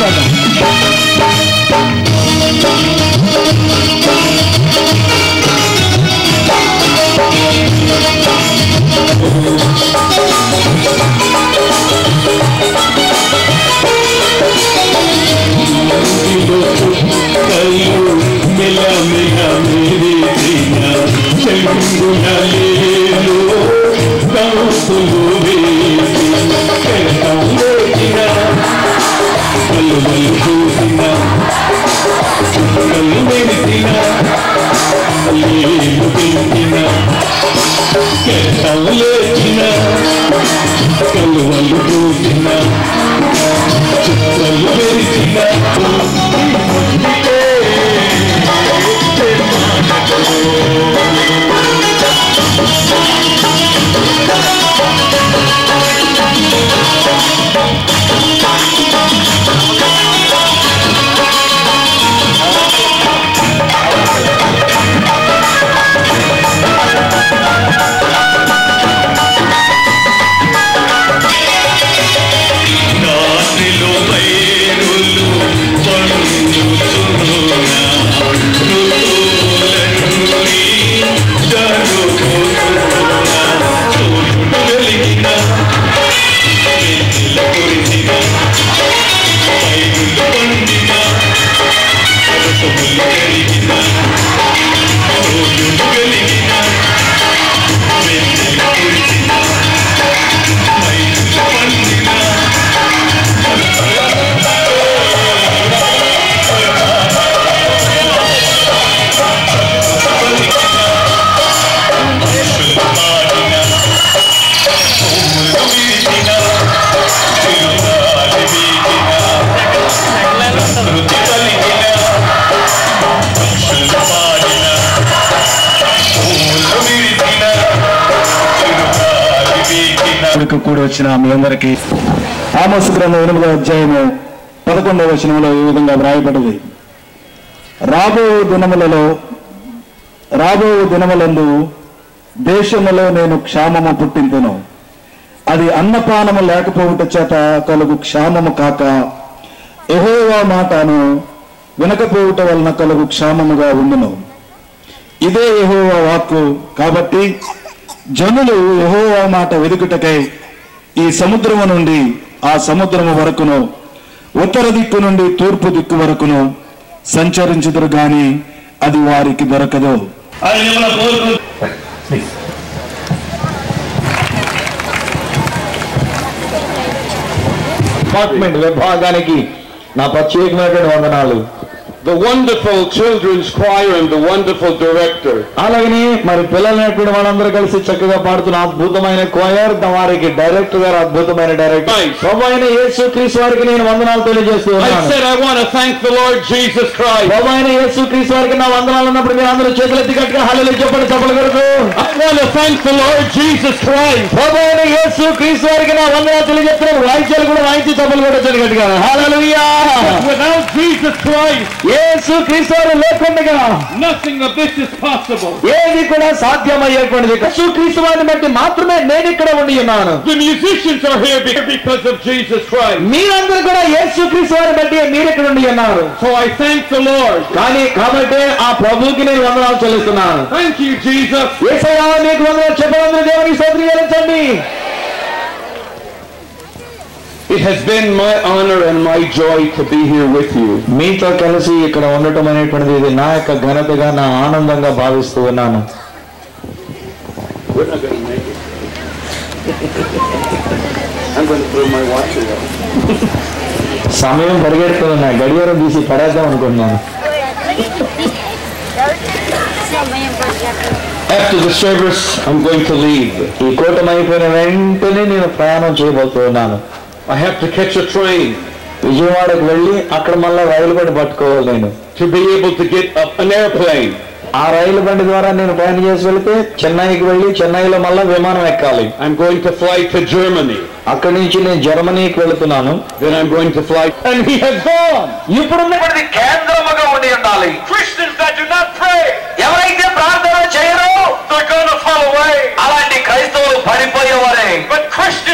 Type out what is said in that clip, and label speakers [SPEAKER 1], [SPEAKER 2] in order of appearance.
[SPEAKER 1] పాడదాం
[SPEAKER 2] కలువలు పూసిన చుక్కలు మెరిసిన రాత్రిలో వైరులు పండుతున్న ఋతువులన్నీ జరుగుతున్న సూర్యుడు వెలిగిన వెన్నెల కురిసిన పైరులు పండిన ఋతువులు వెలిగిన సూర్యుడు వెలిగిన వెన్నెల కురిసిన పైరులు పండిన
[SPEAKER 1] ఇక్కడికి కూడా వచ్చిన మీ అందరికీ ఆమోస్ గ్రంథం ఎనిమిదో అధ్యాయము పదకొండవ వచనంలో ఈ విధంగా వ్రాయబడింది రాబో దినములలో రాబో దినములందు దేశములో నేను క్షామము పుట్టింతును అది అన్నపానము లేకపోవుట చేత కలుగు క్షామము కాక ఎహోవా మాటను వినకపోవుట వలన కలుగు క్షామముగా ఉండును ఇదే యెహోవా వాక్కు కాబట్టి జనులు యెహోవా మాట వెదుకుటకై ఈ సముద్రము నుండి ఆ సముద్రము వరకును ఉత్తర దిక్కు నుండి తూర్పు దిక్కు వరకును సంచరించుదురు గాని అది వారికి దొరకదు
[SPEAKER 2] అది మిమ్మల్ని కోరుకుంటుంది
[SPEAKER 3] డిపార్ట్మెంట్ విభాగానికి నా ప్రత్యేకమైనటువంటి వందనాలు
[SPEAKER 4] the wonderful children's choir and the wonderful director.
[SPEAKER 3] అలాగని మరి పిల్లలైనటువంటి వాళ్ళందరూ కలిసి చక్కగా పాడుతున్న అద్భుతమైన కోయర్ వారికి డైరెక్టర్ గారు అద్భుతమైన డైరెక్టర్
[SPEAKER 4] Nice.
[SPEAKER 3] ప్రభు అయిన యేసు క్రీస్తు వారికి నేను వందనాలు తెలియజేస్తూ
[SPEAKER 4] I
[SPEAKER 3] ఉన్నాను
[SPEAKER 4] said I want to thank the Lord Jesus Christ.
[SPEAKER 3] ప్రభు అయిన యేసు క్రీస్తు వారికి నా వందనాలు ఉన్నప్పుడు మీరు అందరూ చేతులెత్తి గట్టిగా హల్లెలూయా చెప్పండి చెప్పలు కొరకు
[SPEAKER 4] I want to thank the Lord Jesus Christ.
[SPEAKER 3] ప్రభు అయిన యేసు క్రీస్తు వారికి నా వందనాలు తెలియజేస్తున్నారు వాయిద్యాలు కూడా వాయించి చెప్పలు కూడా వచ్చాను గట్టిగా హల్లెలూయా
[SPEAKER 4] Without Jesus Christ,
[SPEAKER 3] యేసు క్రీస్తు వారు లేకుండా
[SPEAKER 4] nothing of this is possible.
[SPEAKER 3] ఏది కూడా సాధ్యమయ్యేటువంటిది యేసు క్రీస్తు వారిని బట్టి మాత్రమే నేను ఇక్కడ ఉండి ఉన్నాను
[SPEAKER 4] The musicians are here be- because of Jesus Christ.
[SPEAKER 3] మీరందరూ కూడా యేసు క్రీస్తు వారిని బట్టి మీరు ఇక్కడ ఉండి ఉన్నారు
[SPEAKER 4] So I thank the Lord.
[SPEAKER 3] కానీ కాబట్టి ఆ ప్రభువుకి నేను వందనాలు చెల్లిస్తున్నాను
[SPEAKER 4] Thank you, Jesus.
[SPEAKER 3] ఏసయ్యా నీకు వందనాలు చెప్పవందరూ దేవునికి స్తోత్రం చెల్లించండి
[SPEAKER 4] It has been my honor and my joy to be here with you.
[SPEAKER 3] మీతో కలిసి ఇక్కడ ఉండటం అనేటువంటిది ఇది నా యొక్క ఘనతగా నా ఆనందంగా భావిస్తూ ఉన్నాను
[SPEAKER 4] We're not going to make it. I'm going to throw my watch away.
[SPEAKER 3] సమయం పరిగెడుతున్నా గడియారం తీసి పడేద్దాం అనుకుంటున్నాను
[SPEAKER 5] సమయం పట్ల
[SPEAKER 4] After the service, I'm going to leave.
[SPEAKER 3] ఈ కూటమి అయిపోయిన వెంటనే నేను ప్రయాణం చేయబోతున్నాను
[SPEAKER 4] I have to catch a train
[SPEAKER 3] విజయవాడకు వెళ్ళి అక్కడ మళ్ళీ రైలు బండి పట్టుకోవాలి నేను
[SPEAKER 4] to be able to get up an airplane.
[SPEAKER 3] ఆ రైలు బండి ద్వారా నేను ప్రయాణం చేసి వెళితే చెన్నైకి వెళ్ళి చెన్నైలో మళ్ళీ విమానం ఎక్కాలి
[SPEAKER 4] I'm going to fly to Germany.
[SPEAKER 3] అక్కడి నుంచి నేను జర్మనీకి వెళుతున్నాను
[SPEAKER 4] Then I'm going to fly. And he has gone.
[SPEAKER 3] ఇప్పుడున్నటువంటిది కేంద్రముగా ఉండి ఉండాలి
[SPEAKER 4] Christians that do not pray,
[SPEAKER 3] ఎవరైతే ప్రార్థన చేయరో
[SPEAKER 4] they're going to fall away.
[SPEAKER 3] అలాంటి క్రైస్తవులు పడిపోయేవారే
[SPEAKER 4] But Christians